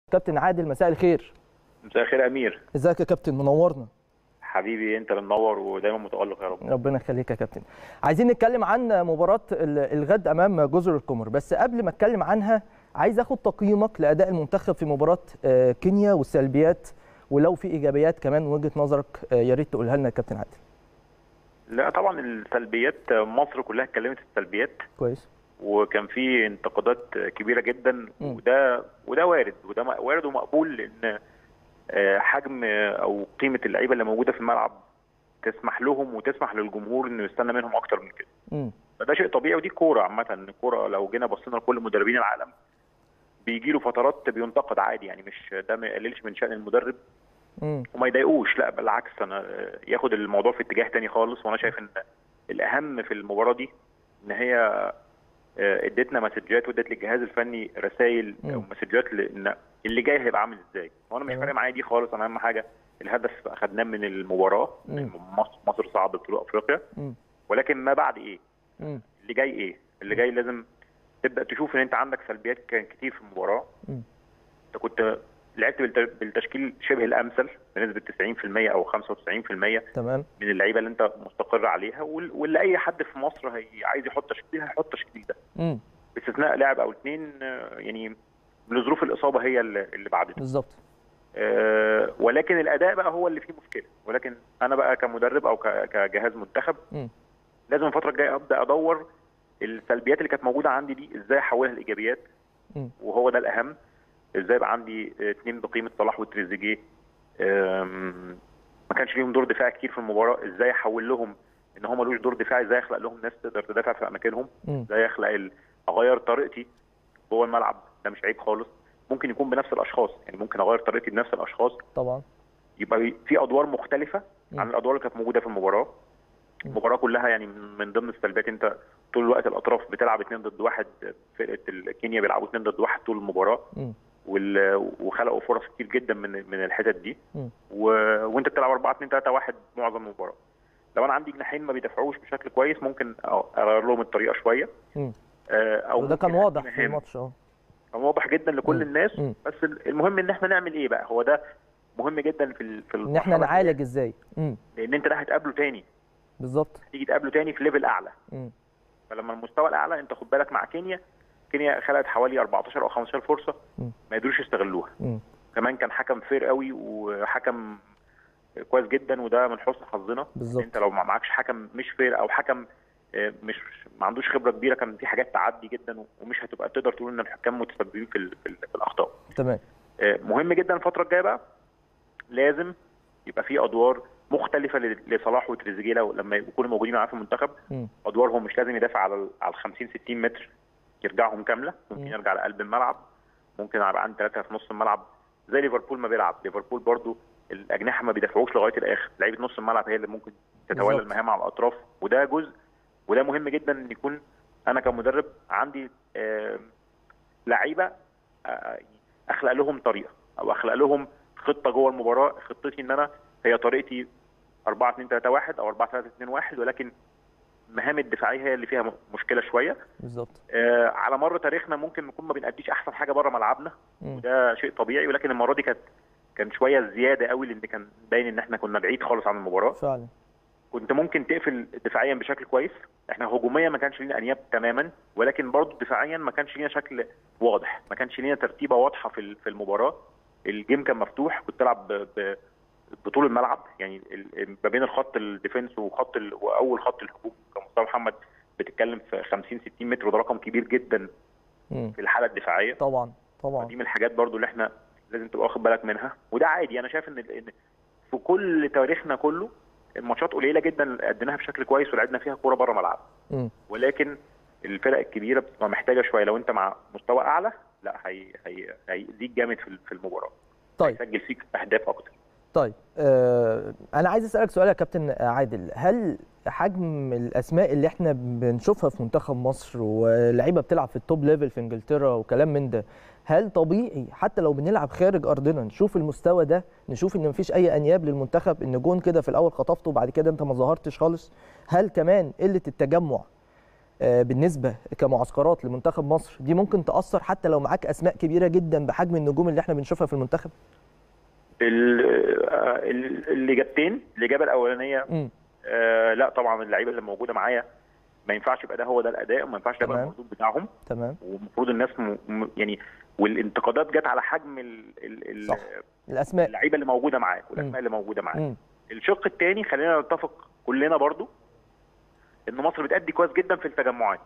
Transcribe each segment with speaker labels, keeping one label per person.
Speaker 1: كابتن عادل مساء الخير
Speaker 2: مساء الخير يا امير
Speaker 1: ازيك يا كابتن منورنا
Speaker 2: حبيبي انت اللي منور ودايما متالق يا رب
Speaker 1: ربنا يخليك يا كابتن عايزين نتكلم عن مباراه ال- الغد امام جزر القمر بس قبل ما اتكلم عنها عايز اخد تقييمك لاداء المنتخب في مباراه آه، كينيا والسلبيات ولو في ايجابيات كمان من وجهه نظرك آه، يا ريت تقولها لنا يا كابتن عادل
Speaker 2: لا طبعا السلبيات مصر كلها اتكلمت في السلبيات
Speaker 1: كويس
Speaker 2: وكان في انتقادات كبيره جدا
Speaker 1: م.
Speaker 2: وده وده وارد وده م- وارد ومقبول لان آه، حجم او قيمه اللعيبه اللي موجوده في الملعب تسمح لهم وتسمح للجمهور انه يستنى منهم اكتر من كده
Speaker 1: امم
Speaker 2: فده شيء طبيعي ودي كوره عامه الكوره لو جينا بصينا لكل مدربين العالم بيجي له فترات بينتقد عادي يعني مش ده ما يقللش من شان المدرب
Speaker 1: امم
Speaker 2: وما يضايقوش لا بالعكس انا آه، ياخد الموضوع في اتجاه تاني خالص وانا شايف ان الاهم في المباراه دي ان هي آه، ادتنا مسجات وادت للجهاز الفني رسائل
Speaker 1: مم.
Speaker 2: او مسجات لان اللي جاي هيبقى عامل ازاي وانا مش
Speaker 1: تمام.
Speaker 2: فارق معايا دي خالص انا اهم حاجه الهدف اخدناه من المباراه
Speaker 1: مم.
Speaker 2: مصر مصر صعد بطوله افريقيا
Speaker 1: امم
Speaker 2: ولكن ما بعد ايه
Speaker 1: امم
Speaker 2: اللي جاي ايه اللي جاي لازم تبدا تشوف ان انت عندك سلبيات كان كتير في المباراه
Speaker 1: مم.
Speaker 2: انت كنت لعبت بالت- بالتشكيل شبه الامثل بنسبه 90% او 95%
Speaker 1: تمام
Speaker 2: من اللعيبه اللي انت مستقر عليها وال- واللي اي حد في مصر هي عايز يحط تشكيل هيحط التشكيل ده
Speaker 1: امم
Speaker 2: باستثناء لاعب او اثنين يعني لظروف الاصابه هي اللي اللي بعدت
Speaker 1: بالظبط
Speaker 2: آه، ولكن الاداء بقى هو اللي فيه مشكله ولكن انا بقى كمدرب او ك- كجهاز منتخب
Speaker 1: مم.
Speaker 2: لازم الفتره الجايه ابدا ادور السلبيات اللي كانت موجوده عندي دي ازاي احولها لايجابيات
Speaker 1: مم.
Speaker 2: وهو ده الاهم ازاي يبقى عندي اثنين بقيمه صلاح وتريزيجيه آم، ما كانش ليهم دور دفاعي كتير في المباراه ازاي احول لهم ان هم ملوش دور دفاعي ازاي اخلق لهم ناس تقدر تدافع في اماكنهم
Speaker 1: مم.
Speaker 2: ازاي اخلق ال- اغير طريقتي جوه الملعب ده مش عيب خالص ممكن يكون بنفس الاشخاص يعني ممكن اغير طريقتي بنفس الاشخاص
Speaker 1: طبعا
Speaker 2: يبقى في ادوار مختلفه
Speaker 1: مم.
Speaker 2: عن الادوار اللي كانت موجوده في المباراه
Speaker 1: مم.
Speaker 2: المباراه كلها يعني من من ضمن السلبيات انت طول الوقت الاطراف بتلعب اثنين ضد واحد فرقه الكينيا بيلعبوا اثنين ضد واحد طول المباراه
Speaker 1: امم
Speaker 2: وال- وخلقوا فرص كتير جدا من من الحتت دي
Speaker 1: مم.
Speaker 2: و... وانت بتلعب 4 2 3 1 معظم المباراه لو انا عندي جناحين ما بيدافعوش بشكل كويس ممكن اغير لهم الطريقه شويه
Speaker 1: مم.
Speaker 2: آه، او
Speaker 1: وده كان
Speaker 2: ممكن
Speaker 1: واضح
Speaker 2: أدي
Speaker 1: في
Speaker 2: مهام.
Speaker 1: الماتش اه
Speaker 2: كان واضح جدا لكل
Speaker 1: مم.
Speaker 2: الناس
Speaker 1: مم.
Speaker 2: بس المهم ان احنا نعمل ايه بقى هو ده مهم جدا في ال... في
Speaker 1: ان احنا
Speaker 2: المرحلة دي.
Speaker 1: نعالج ازاي امم
Speaker 2: لان انت ده هتقابله تاني
Speaker 1: بالظبط
Speaker 2: تيجي تقابله تاني في ليفل اعلى
Speaker 1: امم
Speaker 2: فلما المستوى الاعلى انت خد بالك مع كينيا كينيا خلقت حوالي 14 او 15 فرصه
Speaker 1: مم.
Speaker 2: ما يقدروش يستغلوها
Speaker 1: امم
Speaker 2: كمان كان حكم فير قوي وحكم كويس جدا وده من حسن حظنا
Speaker 1: بالظبط.
Speaker 2: انت لو ما معكش حكم مش فير او حكم آه، مش ما عندوش خبره كبيره كان في حاجات تعدي جدا ومش هتبقى تقدر تقول ان الحكام متسببين في, ال- في, ال- في الاخطاء
Speaker 1: تمام
Speaker 2: آه، مهم جدا الفتره الجايه بقى لازم يبقى في ادوار مختلفه ل- لصلاح وتريزيجيه لو- لما يكونوا موجودين معاه في المنتخب
Speaker 1: امم
Speaker 2: ادوارهم مش لازم يدافع على ال- على ال 50 60 متر يرجعهم كامله ممكن
Speaker 1: مم.
Speaker 2: يرجع لقلب الملعب ممكن يبقى عندي ثلاثه في نص الملعب زي ليفربول ما بيلعب ليفربول برضو الاجنحه ما بيدافعوش لغايه الاخر لعيبه نص الملعب هي اللي ممكن تتولى
Speaker 1: بالظبط.
Speaker 2: المهام على الاطراف وده جزء وده مهم جدا ان يكون انا كمدرب عندي آه، لعيبه آه، اخلق لهم طريقه او اخلق لهم خطه جوه المباراه خطتي ان انا هي طريقتي 4 2 3 1 او 4 3 2 1 ولكن المهام الدفاعيه هي اللي فيها م- مشكله شويه
Speaker 1: بالظبط
Speaker 2: آه على مر تاريخنا ممكن نكون ما بنأديش احسن حاجه بره ملعبنا
Speaker 1: مم.
Speaker 2: وده شيء طبيعي ولكن المره دي كانت كان شويه زياده قوي لان كان باين ان احنا كنا بعيد خالص عن المباراه
Speaker 1: فعلا
Speaker 2: كنت ممكن تقفل دفاعيا بشكل كويس احنا هجوميا ما كانش لينا انياب تماما ولكن برضه دفاعيا ما كانش لينا شكل واضح ما كانش لينا ترتيبه واضحه في ال- في المباراه الجيم كان مفتوح كنت تلعب ب- ب- بطول الملعب يعني ال- ما بين الخط الديفنس وخط ال- واول خط الهجوم كمصطفى محمد بتتكلم في 50 60 متر وده رقم كبير جدا
Speaker 1: امم
Speaker 2: في الحاله الدفاعيه
Speaker 1: طبعا طبعا
Speaker 2: دي من الحاجات برضو اللي احنا لازم تبقى واخد بالك منها وده عادي انا شايف ان ان في كل تاريخنا كله الماتشات قليله جدا اللي اديناها بشكل كويس ولعبنا فيها كوره بره ملعب
Speaker 1: امم
Speaker 2: ولكن الفرق الكبيره بتبقى محتاجه شويه لو انت مع مستوى اعلى لا هي هي هيأذيك جامد في في المباراه
Speaker 1: طيب
Speaker 2: هيسجل فيك اهداف اكتر
Speaker 1: طيب آه انا عايز اسالك سؤال يا كابتن عادل هل حجم الاسماء اللي احنا بنشوفها في منتخب مصر ولعيبه بتلعب في التوب ليفل في انجلترا وكلام من ده هل طبيعي حتى لو بنلعب خارج ارضنا نشوف المستوى ده نشوف ان مفيش اي انياب للمنتخب ان جون كده في الاول خطفته وبعد كده انت ما ظهرتش خالص هل كمان قله التجمع آه، بالنسبه كمعسكرات لمنتخب مصر دي ممكن تاثر حتى لو معاك اسماء كبيره جدا بحجم النجوم اللي احنا بنشوفها في المنتخب
Speaker 2: ال- آه، ال- الاجابتين الاجابه الاولانيه
Speaker 1: امم
Speaker 2: آه لا طبعا اللعيبه اللي موجوده معايا ما ينفعش يبقى ده هو ده الاداء وما ينفعش ده يبقى
Speaker 1: تمام.
Speaker 2: المردود بتاعهم
Speaker 1: تمام
Speaker 2: والمفروض الناس م... م... يعني والانتقادات جت على حجم ال... ال... ال-
Speaker 1: صح. الاسماء
Speaker 2: اللعيبه اللي موجوده معاك والاسماء
Speaker 1: مم.
Speaker 2: اللي موجوده معاك
Speaker 1: امم
Speaker 2: الشق الثاني خلينا نتفق كلنا برضو ان مصر بتأدي كويس جدا في التجمعات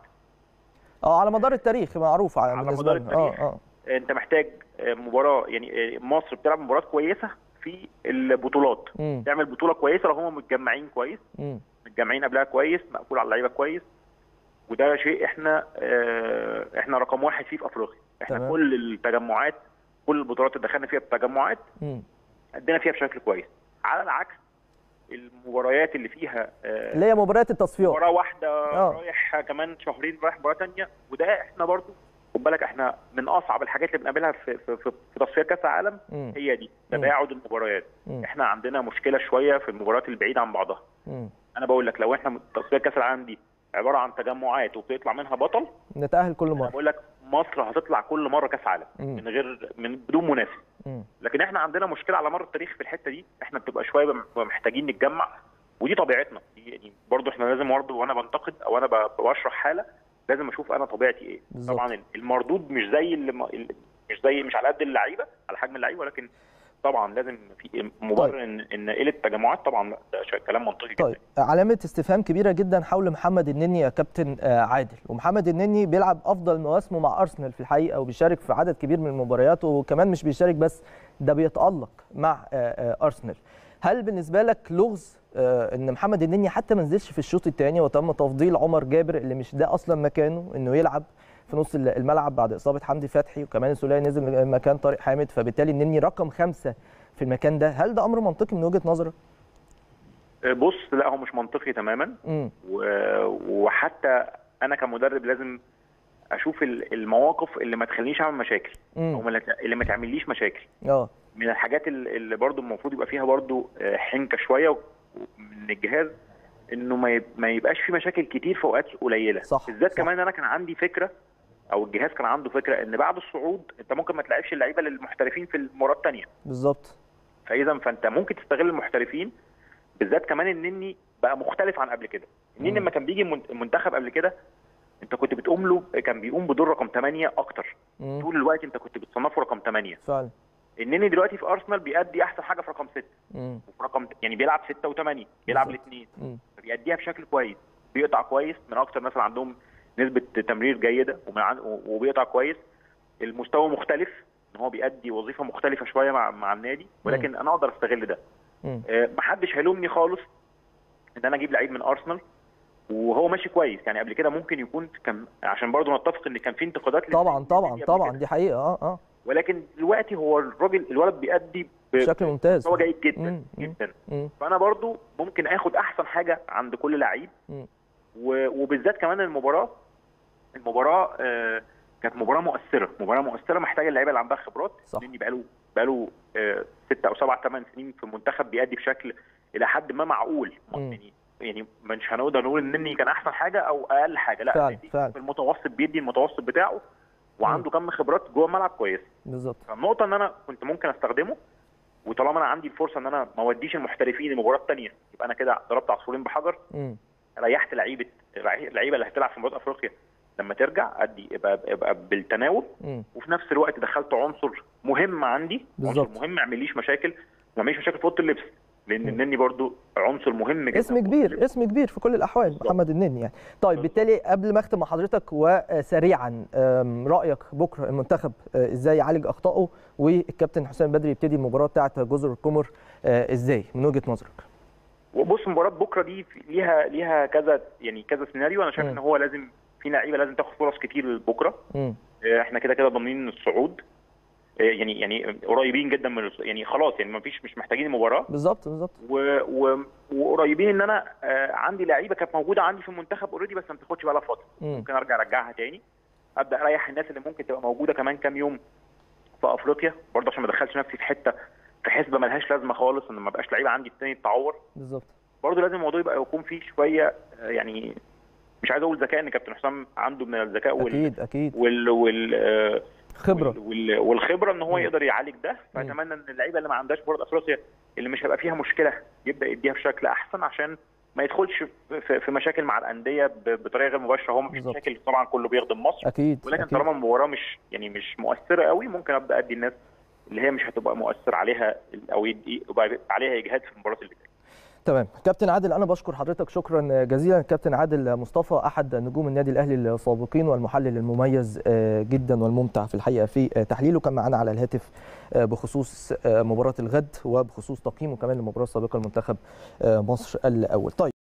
Speaker 1: اه على مدار التاريخ معروف على
Speaker 2: على
Speaker 1: بالنسبه
Speaker 2: مدار
Speaker 1: لنا اه
Speaker 2: التاريخ.
Speaker 1: اه
Speaker 2: انت محتاج آه، مباراه يعني آه، مصر بتلعب مباريات كويسه في البطولات
Speaker 1: امم
Speaker 2: تعمل بطوله كويسه لو هم متجمعين كويس
Speaker 1: امم
Speaker 2: متجمعين قبلها كويس مقفول على اللعيبه كويس وده شيء احنا اه احنا رقم واحد فيه في افريقيا احنا
Speaker 1: تمام.
Speaker 2: كل التجمعات كل البطولات اللي دخلنا فيها التجمعات
Speaker 1: امم
Speaker 2: ادينا فيها بشكل كويس على العكس المباريات اللي فيها آه،
Speaker 1: اللي هي مباريات التصفيات
Speaker 2: مباراه واحده
Speaker 1: آه.
Speaker 2: رايح كمان شهرين رايح مباراه ثانيه وده احنا برضو خد بالك احنا من اصعب الحاجات اللي بنقابلها في في في, في تصفيات كاس العالم
Speaker 1: امم
Speaker 2: هي دي تباعد المباريات
Speaker 1: مم.
Speaker 2: احنا عندنا مشكله شويه في المباريات البعيده عن بعضها
Speaker 1: امم
Speaker 2: انا بقول لك لو احنا تصفيات كاس العالم دي عباره عن تجمعات وبتطلع منها بطل
Speaker 1: نتاهل كل
Speaker 2: انا
Speaker 1: مره
Speaker 2: بقول لك مصر هتطلع كل مره كاس عالم
Speaker 1: مم.
Speaker 2: من غير من بدون منافس
Speaker 1: امم
Speaker 2: لكن احنا عندنا مشكله على مر التاريخ في الحته دي احنا بتبقى شويه بنبقى محتاجين نتجمع ودي طبيعتنا دي يعني برضو احنا لازم برضو وانا بنتقد او انا ب- بشرح حاله لازم اشوف انا طبيعتي ايه
Speaker 1: بالظبط.
Speaker 2: طبعا المردود مش زي اللي مش زي مش على قد اللعيبه على حجم اللعيبه ولكن طبعا لازم في مبرر ان ان قله التجمعات طبعا ده شيء- كلام منطقي
Speaker 1: طيب
Speaker 2: جدا
Speaker 1: علامة استفهام كبيرة جدا حول محمد النني يا كابتن آه، عادل ومحمد النني بيلعب أفضل مواسمه مع أرسنال في الحقيقة وبيشارك في عدد كبير من المباريات وكمان مش بيشارك بس ده بيتألق مع آه، آه، أرسنال هل بالنسبة لك لغز آه، ان محمد النني حتى ما نزلش في الشوط الثاني وتم تفضيل عمر جابر اللي مش ده اصلا مكانه انه يلعب في نص الملعب بعد اصابه حمدي فتحي وكمان السوليه نزل مكان طارق حامد فبالتالي النني رقم خمسه في المكان ده هل ده امر منطقي من وجهه نظرك؟
Speaker 2: بص لا هو مش منطقي تماما
Speaker 1: امم
Speaker 2: و- وحتى انا كمدرب لازم اشوف ال- المواقف اللي ما تخلينيش اعمل مشاكل او
Speaker 1: امم
Speaker 2: ما- اللي ما تعمليش مشاكل
Speaker 1: اه
Speaker 2: من الحاجات ال- اللي برضو المفروض يبقى فيها برضو آه، حنكه شويه من الجهاز انه ما يب- ما يبقاش في مشاكل كتير في اوقات قليله
Speaker 1: صح،
Speaker 2: بالذات
Speaker 1: صح.
Speaker 2: كمان انا كان عندي فكره او الجهاز كان عنده فكره ان بعد الصعود انت ممكن ما تلعبش اللعيبه المحترفين في المباراه الثانيه
Speaker 1: بالظبط
Speaker 2: فاذا فانت ممكن تستغل المحترفين بالذات كمان النني بقى مختلف عن قبل كده النني
Speaker 1: مم.
Speaker 2: لما كان بيجي المن- المنتخب قبل كده انت كنت بتقوم له كان بيقوم بدور رقم 8 اكتر
Speaker 1: مم.
Speaker 2: طول الوقت انت كنت بتصنفه رقم 8
Speaker 1: فعلا
Speaker 2: النني دلوقتي في ارسنال بيأدي احسن حاجه في رقم 6
Speaker 1: مم.
Speaker 2: وفي رقم يعني بيلعب 6 و8 بيلعب
Speaker 1: بالظبط.
Speaker 2: الاثنين
Speaker 1: مم.
Speaker 2: فبيأديها بشكل كويس بيقطع كويس من اكتر الناس اللي عندهم نسبه تمرير جيده ومن عن... وبيقطع كويس المستوى مختلف ان هو بيأدي وظيفه مختلفه شويه مع مع النادي ولكن انا اقدر استغل ده
Speaker 1: مم.
Speaker 2: آه، محدش هيلومني خالص ان انا اجيب لعيب من ارسنال وهو ماشي كويس يعني قبل كده ممكن يكون كان عشان برضه نتفق ان كان في انتقادات
Speaker 1: طبعا
Speaker 2: للنادي
Speaker 1: طبعا
Speaker 2: قبل
Speaker 1: طبعا
Speaker 2: كده.
Speaker 1: دي حقيقه اه اه
Speaker 2: ولكن دلوقتي هو الراجل الولد بيأدي ب-
Speaker 1: بشكل ممتاز
Speaker 2: هو جيد جدا
Speaker 1: مم. مم.
Speaker 2: جدا
Speaker 1: مم.
Speaker 2: فانا برضو ممكن اخد احسن حاجه عند كل لعيب
Speaker 1: مم.
Speaker 2: و- وبالذات كمان المباراه المباراه آه، كانت مباراه مؤثره مباراه مؤثره محتاجه اللعيبه اللي عندها خبرات
Speaker 1: صح.
Speaker 2: لاني بقاله بقاله آه، ست او سبع ثمان سنين في المنتخب بيأدي بشكل الى حد ما معقول
Speaker 1: مم.
Speaker 2: يعني يعني مش هنقدر نقول ان اني كان احسن حاجه او اقل حاجه لا
Speaker 1: فعلا،
Speaker 2: بيدي
Speaker 1: فعلا.
Speaker 2: في المتوسط بيدي المتوسط بتاعه وعنده كم خبرات جوه الملعب كويس
Speaker 1: بالظبط
Speaker 2: فالنقطه ان انا كنت ممكن استخدمه وطالما انا عندي الفرصه ان انا ما اوديش المحترفين المباراه الثانيه يبقى انا كده ضربت عصفورين بحجر
Speaker 1: مم.
Speaker 2: ريحت لعيبه اللعيبه اللي هتلعب في مباراه افريقيا لما ترجع ادي يبقى يبقى بالتناوب
Speaker 1: مم.
Speaker 2: وفي نفس الوقت دخلت عنصر مهم عندي عنصر
Speaker 1: بالظبط.
Speaker 2: مهم ما يعمليش مشاكل ما يعمليش مشاكل في اوضه اللبس لان النني برضو عنصر مهم جدا
Speaker 1: اسم كبير اسم كبير في كل الاحوال محمد النني يعني طيب بالتالي قبل ما اختم مع حضرتك وسريعا أم، رايك بكره المنتخب آه، ازاي يعالج اخطائه والكابتن حسام بدري يبتدي المباراه بتاعه جزر القمر آه، ازاي من وجهه نظرك
Speaker 2: وبص مباراه بكره دي في- ليها ليها كذا يعني كذا سيناريو انا شايف
Speaker 1: مم.
Speaker 2: ان هو لازم في لعيبه لازم تاخد فرص كتير بكره
Speaker 1: مم.
Speaker 2: آه، احنا كده كده ضامنين الصعود آه، يعني يعني قريبين جدا من الص- يعني خلاص يعني ما فيش مش محتاجين المباراه
Speaker 1: بالظبط بالظبط
Speaker 2: و... و... وقريبين ان انا آه، عندي لعيبه كانت موجوده عندي في المنتخب اوريدي بس ما بتاخدش بالها فتره
Speaker 1: مم.
Speaker 2: ممكن ارجع ارجعها تاني ابدا اريح الناس اللي ممكن تبقى موجوده كمان كام يوم في افريقيا برضه عشان ما ادخلش نفسي في حته في حسبه ملهاش لازمه خالص ان ما بقاش لعيبه عندي التاني تتعور
Speaker 1: بالظبط
Speaker 2: برضه لازم الموضوع يبقى يكون فيه شويه آه، يعني مش عايز اقول ذكاء ان كابتن حسام عنده من الذكاء وال
Speaker 1: اكيد اكيد
Speaker 2: وال, وال... آه،
Speaker 1: خبره
Speaker 2: وال... والخبره ان هو
Speaker 1: مم.
Speaker 2: يقدر يعالج ده فاتمنى ان اللعيبه اللي ما عندهاش بطوله افريقيا اللي مش هيبقى فيها مشكله يبدا يديها بشكل احسن عشان ما يدخلش في, في مشاكل مع الانديه ب- بطريقه غير مباشره هو مفيش
Speaker 1: بالظبط.
Speaker 2: مشاكل طبعا كله بيخدم مصر
Speaker 1: اكيد
Speaker 2: ولكن
Speaker 1: أكيد.
Speaker 2: طالما المباراه مش يعني مش مؤثره قوي ممكن ابدا ادي الناس اللي هي مش هتبقى مؤثر عليها او يدي- يبقى عليها اجهاد في المباراه اللي جايه
Speaker 1: تمام كابتن عادل انا بشكر حضرتك شكرا جزيلا كابتن عادل مصطفى احد نجوم النادي الاهلي السابقين والمحلل المميز آه، جدا والممتع في الحقيقه في آه، تحليله كان معانا على الهاتف آه، بخصوص آه، مباراه الغد وبخصوص تقييمه كمان للمباراه السابقه لمنتخب آه، مصر الاول طيب